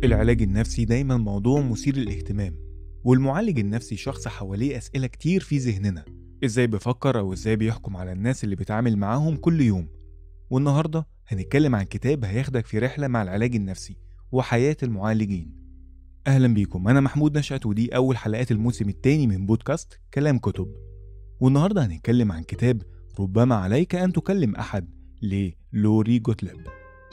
العلاج النفسي دايما موضوع مثير للاهتمام والمعالج النفسي شخص حواليه أسئلة كتير في ذهننا إزاي بيفكر أو إزاي بيحكم على الناس اللي بيتعامل معاهم كل يوم والنهاردة هنتكلم عن كتاب هياخدك في رحلة مع العلاج النفسي وحياة المعالجين أهلا بيكم أنا محمود نشأت ودي أول حلقات الموسم الثاني من بودكاست كلام كتب والنهاردة هنتكلم عن كتاب ربما عليك أن تكلم أحد للوري جوتلب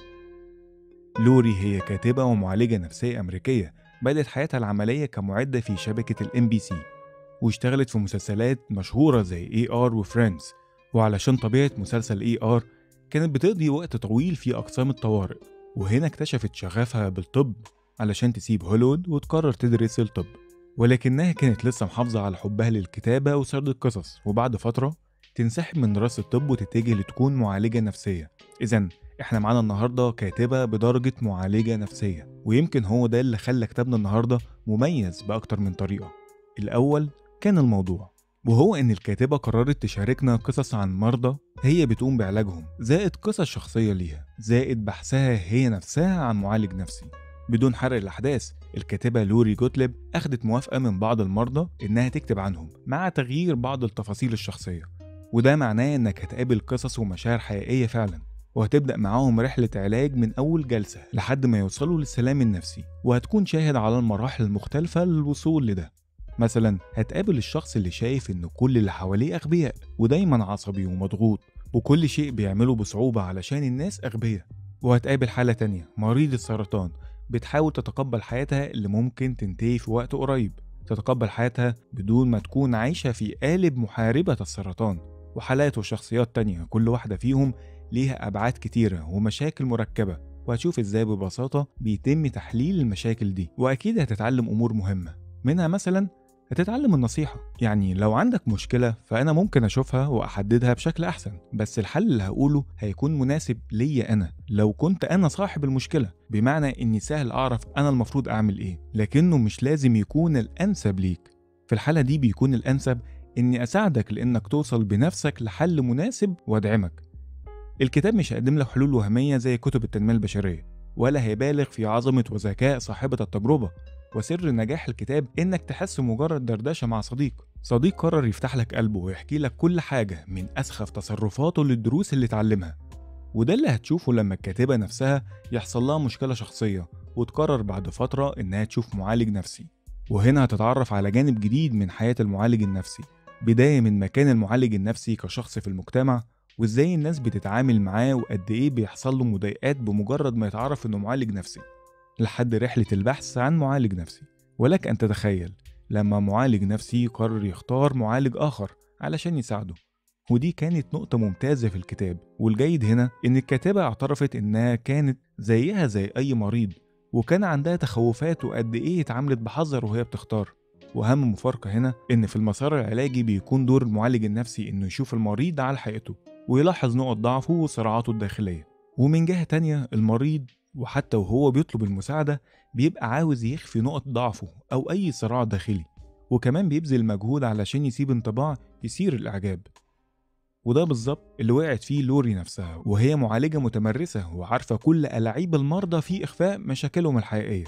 لوري هي كاتبة ومعالجة نفسية أمريكية بدأت حياتها العملية كمعدة في شبكة الام بي سي واشتغلت في مسلسلات مشهورة زي اي ار وفريندز وعلشان طبيعة مسلسل اي ار كانت بتقضي وقت طويل في أقسام الطوارئ وهنا اكتشفت شغفها بالطب علشان تسيب هوليوود وتقرر تدرس الطب ولكنها كانت لسه محافظة على حبها للكتابة وسرد القصص وبعد فترة تنسحب من دراسة الطب وتتجه لتكون معالجة نفسية إذا احنا معانا النهاردة كاتبة بدرجة معالجة نفسية ويمكن هو ده اللي خلى كتابنا النهاردة مميز بأكتر من طريقة الأول كان الموضوع وهو إن الكاتبة قررت تشاركنا قصص عن مرضى هي بتقوم بعلاجهم زائد قصص شخصية ليها زائد بحثها هي نفسها عن معالج نفسي بدون حرق الأحداث الكاتبة لوري جوتلب أخدت موافقة من بعض المرضى إنها تكتب عنهم مع تغيير بعض التفاصيل الشخصية وده معناه إنك هتقابل قصص ومشاعر حقيقية فعلا وهتبدأ معاهم رحلة علاج من أول جلسة لحد ما يوصلوا للسلام النفسي وهتكون شاهد على المراحل المختلفة للوصول لده مثلا هتقابل الشخص اللي شايف إن كل اللي حواليه أغبياء ودايما عصبي ومضغوط وكل شيء بيعمله بصعوبة علشان الناس أغبياء وهتقابل حالة تانية مريض السرطان بتحاول تتقبل حياتها اللي ممكن تنتهي في وقت قريب تتقبل حياتها بدون ما تكون عايشة في قالب محاربة السرطان وحالات وشخصيات تانية كل واحدة فيهم ليها أبعاد كتيرة ومشاكل مركبة وهتشوف ازاي ببساطة بيتم تحليل المشاكل دي وأكيد هتتعلم أمور مهمة منها مثلا هتتعلم النصيحة يعني لو عندك مشكلة فأنا ممكن أشوفها وأحددها بشكل أحسن بس الحل اللي هقوله هيكون مناسب ليا أنا لو كنت أنا صاحب المشكلة بمعنى إني سهل أعرف أنا المفروض أعمل إيه لكنه مش لازم يكون الأنسب ليك في الحالة دي بيكون الأنسب إني أساعدك لإنك توصل بنفسك لحل مناسب وأدعمك الكتاب مش هيقدم لك حلول وهمية زي كتب التنمية البشرية ولا هيبالغ في عظمة وذكاء صاحبة التجربة وسر نجاح الكتاب إنك تحس مجرد دردشة مع صديق صديق قرر يفتح لك قلبه ويحكي لك كل حاجة من أسخف تصرفاته للدروس اللي اتعلمها وده اللي هتشوفه لما الكاتبة نفسها يحصل لها مشكلة شخصية وتقرر بعد فترة إنها تشوف معالج نفسي وهنا هتتعرف على جانب جديد من حياة المعالج النفسي بداية من مكان المعالج النفسي كشخص في المجتمع وازاي الناس بتتعامل معاه وقد ايه بيحصل له مضايقات بمجرد ما يتعرف انه معالج نفسي لحد رحلة البحث عن معالج نفسي ولك أن تتخيل لما معالج نفسي قرر يختار معالج آخر علشان يساعده ودي كانت نقطة ممتازة في الكتاب والجيد هنا إن الكاتبة اعترفت إنها كانت زيها زي أي مريض وكان عندها تخوفات وقد إيه اتعاملت بحذر وهي بتختار وأهم مفارقة هنا إن في المسار العلاجي بيكون دور المعالج النفسي إنه يشوف المريض على حقيقته ويلاحظ نقط ضعفه وصراعاته الداخلية ومن جهة تانية المريض وحتى وهو بيطلب المساعدة بيبقى عاوز يخفي نقط ضعفه أو أي صراع داخلي وكمان بيبذل مجهود علشان يسيب انطباع يثير الإعجاب وده بالظبط اللي وقعت فيه لوري نفسها وهي معالجة متمرسة وعارفة كل ألاعيب المرضى في إخفاء مشاكلهم الحقيقية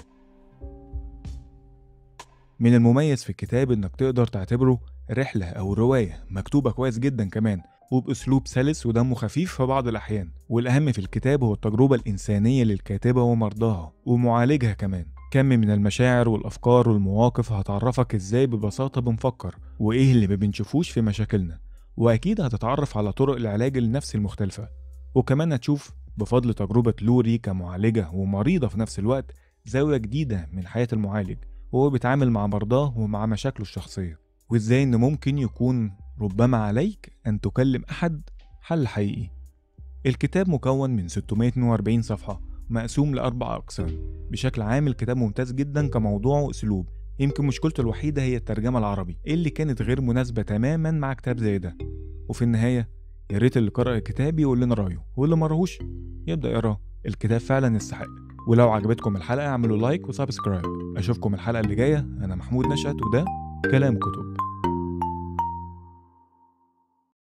من المميز في الكتاب إنك تقدر تعتبره رحلة أو رواية مكتوبة كويس جدا كمان وبأسلوب سلس ودمه خفيف في بعض الأحيان والأهم في الكتاب هو التجربة الإنسانية للكاتبة ومرضاها ومعالجها كمان كم من المشاعر والأفكار والمواقف هتعرفك إزاي ببساطة بنفكر وإيه اللي ما بنشوفوش في مشاكلنا وأكيد هتتعرف على طرق العلاج النفسي المختلفة وكمان هتشوف بفضل تجربة لوري كمعالجة ومريضة في نفس الوقت زاوية جديدة من حياة المعالج وهو بيتعامل مع مرضاه ومع مشاكله الشخصية وإزاي إن ممكن يكون ربما عليك أن تكلم أحد حل حقيقي الكتاب مكون من 642 صفحة مقسوم لأربع أقسام بشكل عام الكتاب ممتاز جدا كموضوع وأسلوب يمكن مشكلته الوحيدة هي الترجمة العربي اللي كانت غير مناسبة تماما مع كتاب زي ده وفي النهاية يا ريت اللي قرأ الكتاب يقول لنا رأيه واللي مرهوش يبدأ يقراه الكتاب فعلا يستحق ولو عجبتكم الحلقة اعملوا لايك وسبسكرايب أشوفكم الحلقة اللي جاية أنا محمود نشأت وده كلام كتب